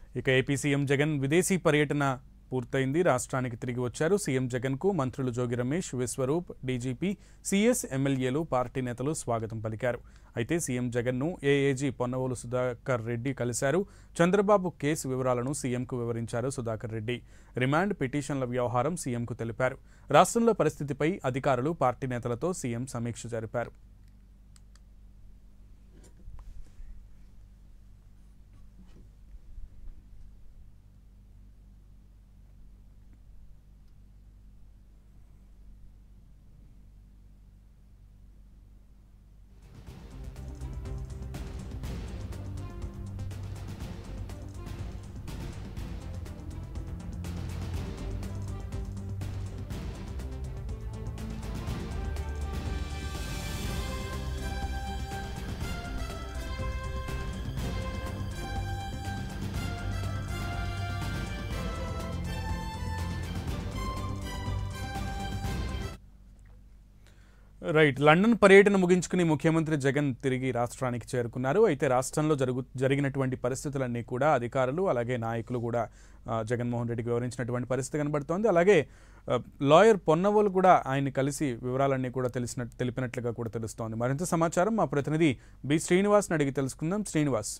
ఇక AP CM Jagan విదేశీ పర్యటన పూర్తయింది రాష్ట్రానికి తిరిగి వచ్చారు సీఎం జగన్కు మంత్రులు జోగి రమేష్ విశ్వరూప్ డీజీపీ సీఎస్ ఎమ్మెల్యేలు పార్టీ నేతలు స్వాగతం పలికారు అయితే సీఎం జగన్ను ఏఏజీ పొన్నవోలు సుధాకర్ రెడ్డి కలిశారు చంద్రబాబు కేసు వివరాలను సీఎంకు వివరించారు సుధాకర్ రెడ్డి రిమాండ్ పిటిషన్ల వ్యవహారం సీఎంకు తెలిపారు రాష్ట్రంలో పరిస్థితిపై అధికారులు పార్టీ నేతలతో సీఎం సమీక్ష జరిపారు రైట్ లండన్ పర్యటన ముగించుకుని ముఖ్యమంత్రి జగన్ తిరిగి రాష్ట్రానికి చేరుకున్నారు అయితే రాష్ట్రంలో జరుగు జరిగినటువంటి పరిస్థితులన్నీ కూడా అధికారులు అలాగే నాయకులు కూడా ఆ, జగన్మోహన్ రెడ్డికి వివరించినటువంటి పరిస్థితి కనబడుతోంది అలాగే ఆ, లాయర్ పొన్నవోలు కూడా ఆయన్ని కలిసి వివరాలన్నీ కూడా తెలిసిన తెలిపినట్లుగా కూడా తెలుస్తోంది మరింత సమాచారం మా ప్రతినిధి బి శ్రీనివాస్ని అడిగి తెలుసుకుందాం శ్రీనివాస్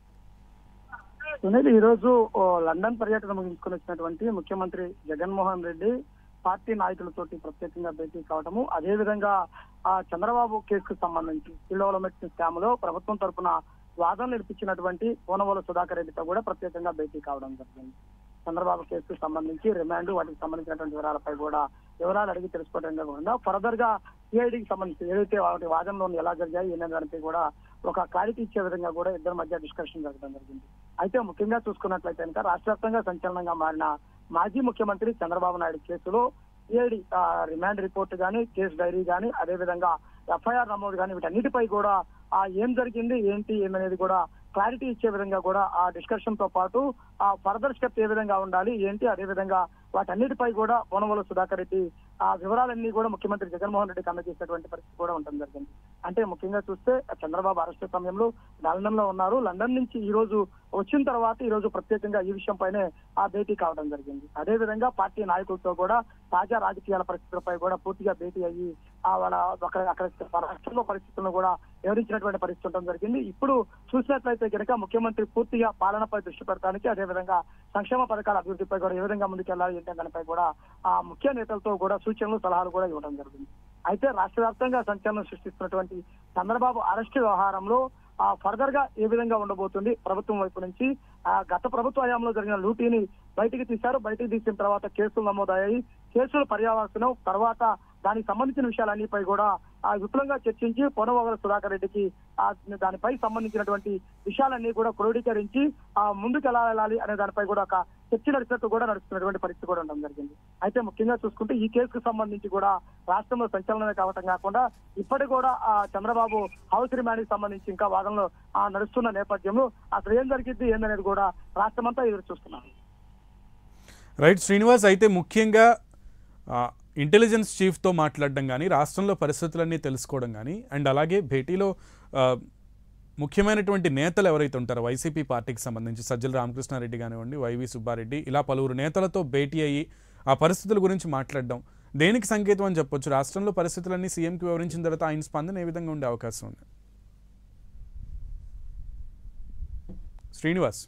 సునీల్ ఈ రోజు ఓ, లండన్ పర్యటన ముగించుకొని వచ్చినటువంటి ముఖ్యమంత్రి జగన్మోహన్ రెడ్డి పార్టీ నాయకులతోటి ప్రత్యేకంగా భేటీ కావడము అదే విధంగా ఆ చంద్రబాబు కేసుకు సంబంధించి డెవలప్మెంట్ స్కామ్ లో ప్రభుత్వం తరపున వాదనలు వినిపించినటువంటి కోనవోలు సుధాకర్ రెడ్డితో కూడా ప్రత్యేకంగా భేటీ కావడం జరిగింది చంద్రబాబు కేసుకు సంబంధించి రిమాండ్ వాటికి సంబంధించినటువంటి వివరాలపై కూడా వివరాలు అడిగి తెలుసుకోవడం కాకుండా ఫర్దర్ గా సిఐడికి సంబంధించి ఏదైతే వాటి వాదనలో ఎలా జరిగాయి అనే దానిపై కూడా ఒక క్లారిటీ ఇచ్చే విధంగా కూడా ఇద్దరి మధ్య డిస్కషన్ జరగడం జరిగింది అయితే ముఖ్యంగా చూసుకున్నట్లయితే కనుక రాష్ట్ర వ్యాప్తంగా సంచలనంగా మారిన మాజీ ముఖ్యమంత్రి చంద్రబాబు నాయుడు కేసులో సిఐడి రిమాండ్ రిపోర్ట్ గానీ కేసు డైరీ గానీ అదే విధంగా ఎఫ్ఐఆర్ నమోదు కానీ వీటన్నిటిపై కూడా ఆ ఏం జరిగింది ఏంటి ఏమనేది కూడా క్లారిటీ ఇచ్చే విధంగా కూడా ఆ డిస్కషన్ తో పాటు ఆ ఫర్దర్ స్టెప్ ఏ విధంగా ఉండాలి ఏంటి అదే విధంగా వాటన్నిటిపై కూడా కోనవోలు సుధాకర్ రెడ్డి ఆ వివరాలన్నీ కూడా ముఖ్యమంత్రి జగన్మోహన్ రెడ్డికి అందజేసేటువంటి పరిస్థితి కూడా ఉండడం జరిగింది అంటే ముఖ్యంగా చూస్తే చంద్రబాబు అరెస్ట్ సమయంలో లండన్ లో ఉన్నారు లండన్ నుంచి ఈ రోజు వచ్చిన తర్వాత ఈ రోజు ప్రత్యేకంగా ఈ విషయం పైనే ఆ భేటీ కావడం జరిగింది అదే విధంగా పార్టీ నాయకులతో కూడా తాజా రాజకీయాల పరిస్థితులపై కూడా పూర్తిగా భేటీ అయ్యి ఆ వాళ్ళ అక్కడ అక్కడ రాష్ట్రంలో పరిస్థితులను కూడా వివరించినటువంటి పరిస్థితి ఉండడం జరిగింది ఇప్పుడు చూసినట్లయితే కనుక ముఖ్యమంత్రి పూర్తిగా పాలనపై దృష్టి పెడతానికి అదే విధంగా సంక్షేమ పథకాల అభివృద్ధిపై కూడా ఏ విధంగా ముందుకెళ్లాలి ఏంటనే దానిపై కూడా ఆ ముఖ్య నేతలతో కూడా సూచనలు సలహాలు కూడా ఇవ్వడం జరిగింది అయితే రాష్ట్ర వ్యాప్తంగా సంచలనం సృష్టిస్తున్నటువంటి చంద్రబాబు అరెస్టు వ్యవహారంలో ఆ ఫర్దర్ గా ఏ విధంగా ఉండబోతుంది ప్రభుత్వం వైపు నుంచి ఆ గత ప్రభుత్వ హయాంలో జరిగిన లూటీని బయటికి తీశారు బయటికి తీసిన తర్వాత కేసులు నమోదయ్యాయి కేసులు పర్యావసనం తర్వాత దానికి సంబంధించిన విషయాలన్నిపై కూడా ఆ విపులంగా చర్చించి పొనవగల సుధాకర్ రెడ్డికి ఆ దానిపై సంబంధించినటువంటి విషయాలన్నీ కూడా క్రోడీకరించి ఆ ముందుకు ఎలా వెళ్ళాలి అనే దానిపై కూడా ఒక చర్చ నడిచినట్టు కూడా నడుస్తున్నటువంటి పరిస్థితి కూడా ఉండడం జరిగింది అయితే ముఖ్యంగా చూసుకుంటే ఈ కేసుకు సంబంధించి కూడా రాష్ట్రంలో సంచలనమే కావటం కాకుండా ఇప్పటి కూడా ఆ చంద్రబాబు హౌస్ రిమాండ్ కి సంబంధించి ఇంకా వాదనలో ఆ నడుస్తున్న నేపథ్యంలో అసలు ఏం జరిగింది ఏందనేది కూడా రాష్ట్రమంతా ఎదురు చూస్తున్నారు రైట్ శ్రీనివాస్ అయితే ముఖ్యంగా ఆ, ఇంటెలిజెన్స్ చీఫ్తో మాట్లాడడం కానీ రాష్ట్రంలో పరిస్థితులన్నీ తెలుసుకోవడం కానీ అండ్ అలాగే భేటీలో ఆ, ముఖ్యమైనటువంటి నేతలు ఎవరైతే ఉంటారో వైసీపీ పార్టీకి సంబంధించి సజ్జల రామకృష్ణారెడ్డి కానివ్వండి వైవి సుబ్బారెడ్డి ఇలా పలువురు నేతలతో భేటీ అయ్యి ఆ పరిస్థితుల గురించి మాట్లాడడం దేనికి సంకేతం అని చెప్పొచ్చు రాష్ట్రంలో పరిస్థితులన్నీ సీఎంకి వివరించిన తర్వాత ఆయన స్పందన ఏ విధంగా ఉండే అవకాశం ఉంది శ్రీనివాస్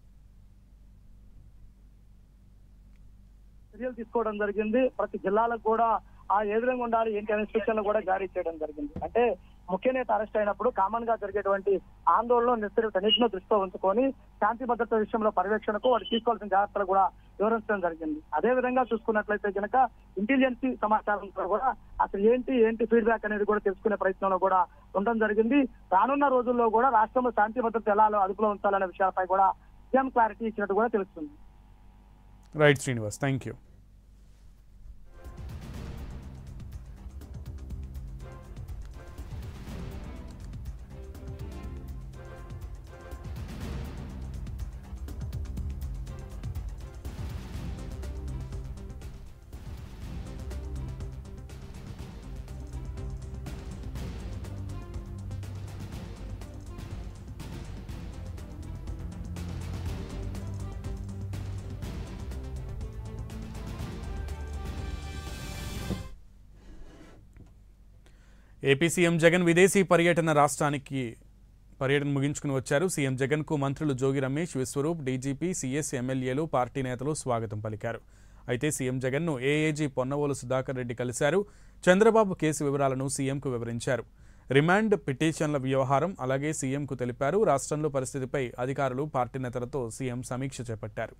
చర్యలు తీసుకోవడం జరిగింది ప్రతి జిల్లాలకు కూడా ఆ ఏ విధంగా ఉండాలి ఏంటి అనే సూచనలు కూడా జారీ చేయడం జరిగింది అంటే ముఖ్య నేత అరెస్ట్ అయినప్పుడు కామన్ గా జరిగేటువంటి ఆందోళన నిశ్చయితన్నిటిలో దృష్టిలో ఉంచుకొని శాంతి భద్రత విషయంలో పర్యవేక్షణకు వారు తీసుకోవాల్సిన జాగ్రత్తలు కూడా వివరించడం జరిగింది అదే విధంగా చూసుకున్నట్లయితే కనుక ఇంటెలిజెన్సీ సమాచారం కూడా అసలు ఏంటి ఏంటి ఫీడ్బ్యాక్ అనేది కూడా తెలుసుకునే ప్రయత్నంలో కూడా ఉండడం జరిగింది రానున్న రోజుల్లో కూడా రాష్ట్రంలో శాంతి భద్రత ఎలా అదుపులో ఉంచాలనే విషయాలపై కూడా సీఎం క్లారిటీ ఇచ్చినట్టు కూడా తెలుస్తుంది right Srinivas thank you AP CM Jagan విదేశీ పర్యటన రాష్ట్రానికి పర్యటన ముగించుకుని వచ్చారు సీఎం జగన్కు మంత్రులు జోగి రమేష్ విశ్వరూప్ డీజీపీ సీఎస్ ఎమ్మెల్యేలు పార్టీ నేతలు స్వాగతం పలికారు అయితే సీఎం జగన్ను ఏఏజీ పొన్నవోలు సుధాకర్ రెడ్డి కలిశారు చంద్రబాబు కేసు వివరాలను సీఎంకు వివరించారు రిమాండ్ పిటిషన్ల వ్యవహారం అలాగే సీఎంకు తెలిపారు రాష్ట్రంలో పరిస్థితిపై అధికారులు పార్టీ నేతలతో సీఎం సమీక్ష చేపట్టారు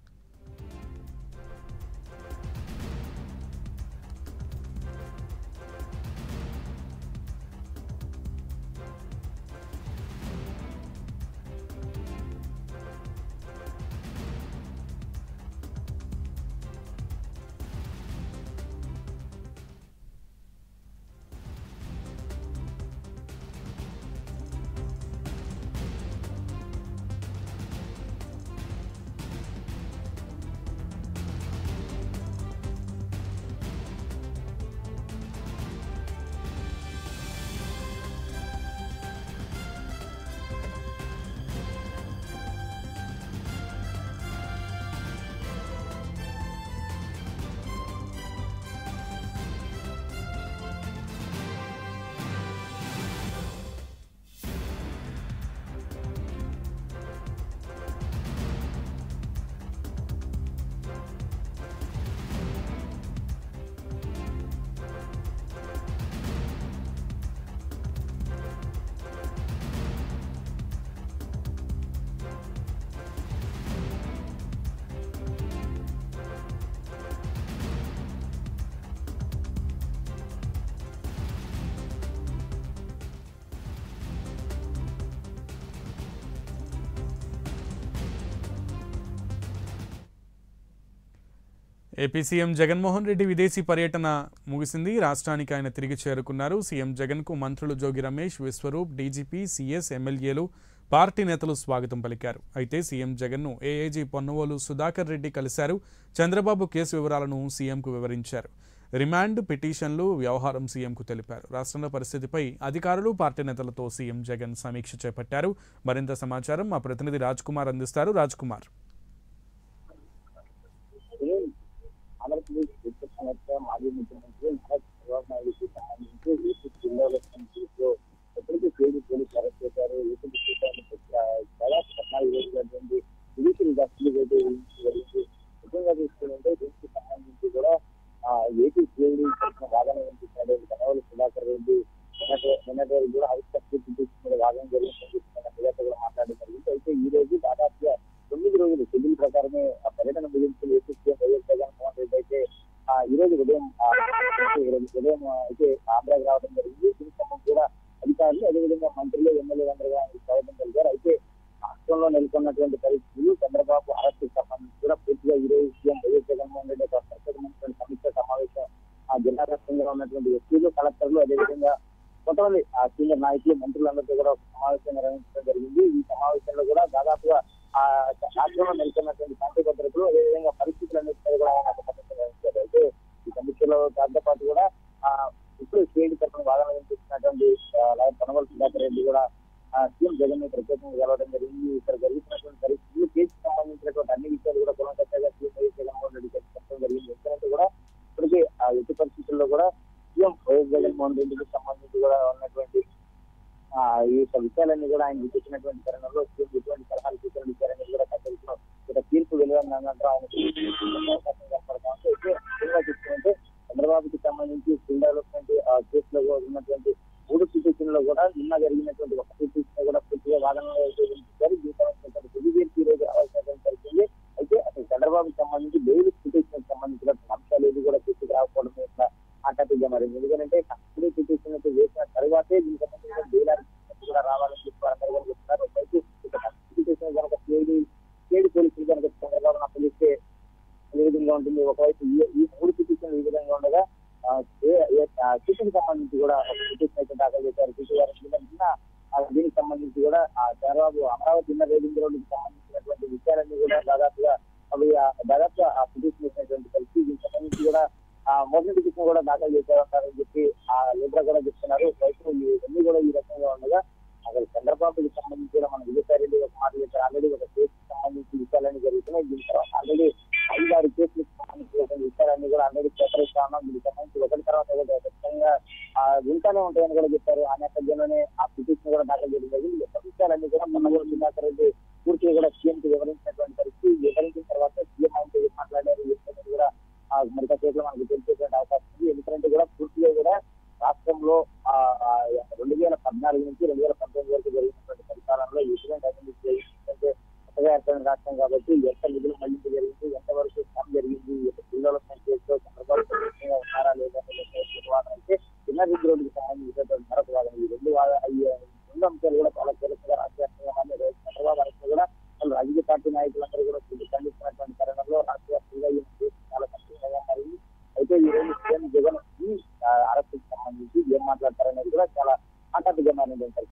ఏపీ సీఎం జగన్మోహన్ రెడ్డి విదేశీ పర్యటన ముగిసింది రాష్ట్రానికి ఆయన తిరిగి చేరుకున్నారు సీఎం జగన్కు మంత్రులు జోగి రమేష్ విశ్వరూప్ డీజీపీ సీఎస్ ఎమ్మెల్యేలు పార్టీ నేతలు స్వాగతం పలికారు అయితే సీఎం జగన్ను ఏఏజీ పొన్నవోలు సుధాకర్ రెడ్డి కలిశారు చంద్రబాబు కేసు వివరాలను సీఎంకు వివరించారు రిమాండ్ పిటిషన్లు వ్యవహారం సీఎంకు తెలిపారు రాష్ట్రంలో పరిస్థితిపై అధికారులు పార్టీ నేతలతో సీఎం జగన్ సమీక్ష చేపట్టారు మరింత సమాచారం మా ప్రతినిధి రాజ్ కుమార్ అందిస్తారు రాజ్ కుమార్ ఆంధ్రప్రదేశ్ ప్రత్యక్ష మాజీ ముఖ్యమంత్రి నారా చంద్రబాబు నాయుడుకి సంబంధించి ఏపీ జిల్లాలో కేసులో ఎప్పటికీ కేంద్ర పోలీసులు అరెస్ట్ చేశారు ఏపీ సీతాన్ని దాదాపు పద్నాలుగు రోజులైనటువంటి జుడిషియల్ కస్టడీ అయితే జరిగింది ముఖ్యంగా చూసుకుంటే దీనికి సంబంధించి కూడా ఆ ఏపీ సిఐడి తరఫున వాదన వినిపించాడు కనవల సుధాకర్ రెడ్డి నిన్నటి నిన్నటి వరకు కూడా హౌస్ కస్టడీ పిటిషన్ మీద వాదన జరిగిందని చెప్పి మన మీడియాతో కూడా మాట్లాడడం జరిగింది అయితే ఈ రోజు దాదాపుగా తొమ్మిది రోజులు షెడ్యూల్ ప్రకారమే ఆ పర్యటన ముగించి AP CM YS Jaganmohan Reddy అయితే ఆ ఈ రోజు ఉదయం ఆ, ఈ రోజు ఉదయం ఆ, అయితే ఆంధ్రాకి రావడం జరిగింది దీనికి సంబంధించి కూడా అధికారులు అదేవిధంగా మంత్రులు ఎమ్మెల్యేలు అందరూ కూడా ఆయనకు స్వాగతం పలికారు అయితే రాష్ట్రంలో నెలకొన్నటువంటి పరిస్థితులు చంద్రబాబు అరెస్టుకు సంబంధించి కూడా పూర్తిగా ఈ రోజు సీఎం వైఎస్ జగన్మోహన్ రెడ్డి ఒక ప్రత్యేకమైనటువంటి సమీక్ష సమావేశం ఆ జిల్లా వ్యాప్తంగా ఉన్నటువంటి ఎస్పీలు కలెక్టర్లు అదేవిధంగా కొంతమంది ఆ సీనియర్ నాయకులు మంత్రులందరితో కూడా ఒక సమావేశం నిర్వహించడం జరిగింది ఈ సమావేశంలో కూడా దాదాపుగా ఆ రాష్ట్రంలో నెలకొన్నటువంటి శాంతి భద్రతలు అదేవిధంగా పరిస్థితులన్నింటిపై కూడా ఆయన ఒక సమీక్ష నిర్వహించారు అయితే ఈ సమీక్షలో దాంతో పాటు కూడా ఆ ఇప్పుడు సిఐడి తరఫున వాదన వినిపిస్తున్నటువంటి లాయర్ పనవల్ సుధాకర్ రెడ్డి కూడా ఆ సీఎం జగన్ ని ప్రత్యేకంగా గెలవడం జరిగింది ఇక్కడ జరుగుతున్నటువంటి పరిస్థితులు కేసుకు సంబంధించినటువంటి అన్ని విషయాలు కూడా కులంకట్టగా సీఎం వైఎస్ జగన్మోహన్ రెడ్డి చెప్పడం జరిగింది ఎందుకంటే కూడా ఇప్పటికే ఆ ఎట్టి పరిస్థితుల్లో కూడా సీఎం వైఎస్ జగన్మోహన్ రెడ్డికి సంబంధించి కూడా ఉన్నటువంటి ఆ ఈ యొక్క విషయాలన్నీ కూడా ఆయన చూపించినటువంటి తరుణంలో సీఎం ఎటువంటి సలహాలు సూచనలు ఇచ్చారని కూడా కథలో ఒక తీర్పు వెలువడిన అనంతరం ఆయన అవకాశం కనపడతా ఉంటే అయితే ముఖ్యంగా చూసుకుంటే చంద్రబాబుకి సంబంధించి స్కిల్ డెవలప్మెంట్ ఆ కేసులో కూడా ఉన్నటువంటి మూడు పిటిషన్లో కూడా నిన్న జరిగినటువంటి ఒక పిటిషన్ కూడా పూర్తిగా వాదనలు అయితే వినిపించారు దీంతో తుది ఈ రోజు రావాల్సినటువంటి పరిస్థితి అయితే అసలు చంద్రబాబుకి సంబంధించి బెయిల్ పిటిషన్ సంబంధించిన అంశాలు ఏది కూడా పూర్తిగా రాకపోవడం యొక్క ఆటపిగా మరి ఎందుకంటే కస్టడీ పిటిషన్ అయితే వేసిన తర్వాతే దీనికి సంబంధించిన బెయిల్ అర్జీ కూడా రావాలని చెప్పి వారందరూ కూడా చెప్తున్నారు ఒకవైపు ఇక కస్టడీ పిటిషన్ కనుక సిఐడి సిఐడి పోలీసులు కనుక చంద్రబాబు అప్పగిస్తే ఏ విధంగా ఉంటుంది ఒకవైపు ఈ- ఈ మూడు పిటిషన్లు ఈ విధంగా ఉండగా ఆ, ఏ- ఏ- ఆ, సిటీకి సంబంధించి కూడా ఒక పిటిషన్ అయితే దాఖలు చేశారు సిటీ గారు నిన్న ఆ, దీనికి సంబంధించి కూడా ఆ చంద్రబాబు అమరావతి ఇన్నర్ రైలింగ్ రోడ్డుకి సంబంధించినటువంటి విషయాలన్నీ కూడా దాదాపుగా అవి ఆ, దాదాపుగా ఆ పిటిషన్ చేసినటువంటి పరిస్థితి దీనికి సంబంధించి కూడా ఆ మోషన్ పిటిషన్ కూడా దాఖలు చేశారంటారని చెప్పి ఆ లీడర్ కూడా చెప్తున్నారు రైతులు ఇవన్నీ కూడా ఈ రకంగా ఉండగా అసలు చంద్రబాబుకి సంబంధించి కూడా మన విజయసాయి రెడ్డి ఒక మాట చెప్పారు ఆల్రెడీ ఒక కేసుకి సంబంధించి విషయాలన్నీ జరుగుతున్నాయి దీని తర్వాత ఆల్రెడీ ఐదారు కేసులు సంబంధించిన విషయాలన్నీ కూడా అందరికీ సేకరిస్తా ఉన్నాం దీనికి సంబంధించి ఒకటి తర్వాత ఒకటి ఖచ్చితంగా ఆ, వింటానే ఉంటాయని కూడా చెప్పారు ఆ నేపథ్యంలోనే ఆ పిటిషన్ కూడా దాఖలు చేయడం జరిగింది ఈ విషయాలన్నీ కూడా మొన్న సుధాకర్ రెడ్డి పూర్తిగా కూడా సీఎం కి వివరించినటువంటి పరిస్థితి వివరించిన తర్వాత సీఎం ఆయనతో మాట్లాడారు ఏంటనేది కూడా ఆ, మరి కాసేపులో మనకు తెలిసేటువంటి అవకాశం ఉంది ఎందుకంటే కూడా పూర్తిగా కూడా రాష్ట్రంలో ఆ, ఆ, రెండు వేల పద్నాలుగు నుంచి రెండు వేల పంతొమ్మిది వరకు జరిగినటువంటి పరిపాలనలో ఎటువంటి అభివృద్ధి జరిగింది ఎందుకంటే కొత్తగా ఏర్పడిన రాష్ట్రం కాబట్టి ఎంత నిధులు మళ్లింపు జరిగింది ఎంతవరకు శ్రమ జరిగింది ఎంత డెవలప్మెంట్ చేస్తూ చంద్రబాబు ప్రభుత్వంగా ఉన్నారా లేదా అనేటువంటి వాదన అయితే ఎన్ఆర్జీ రోడ్డుకి సంబంధించినటువంటి మరొక వాదన ఈ రెండు వాద- ఈ రెండు అంశాలు కూడా చాలా కీలకంగా రాష్ట్ర వ్యాప్తంగా మారిన రోజు చంద్రబాబు అరెస్ట్ కూడా వాళ్ళు రాజకీయ పార్టీ నాయకులందరూ కూడా పూర్తి ఖండిస్తున్నటువంటి తరుణంలో రాష్ట్ర వ్యాప్తంగా ఈ కేసు చాలా కష్టంగా మారింది అయితే ఈ రోజు సీఎం జగన్ ఈ అరెస్ట్ సంబంధించి ఏం మాట్లాడతారనేది కూడా చాలా ఆకట్టుగా మారింది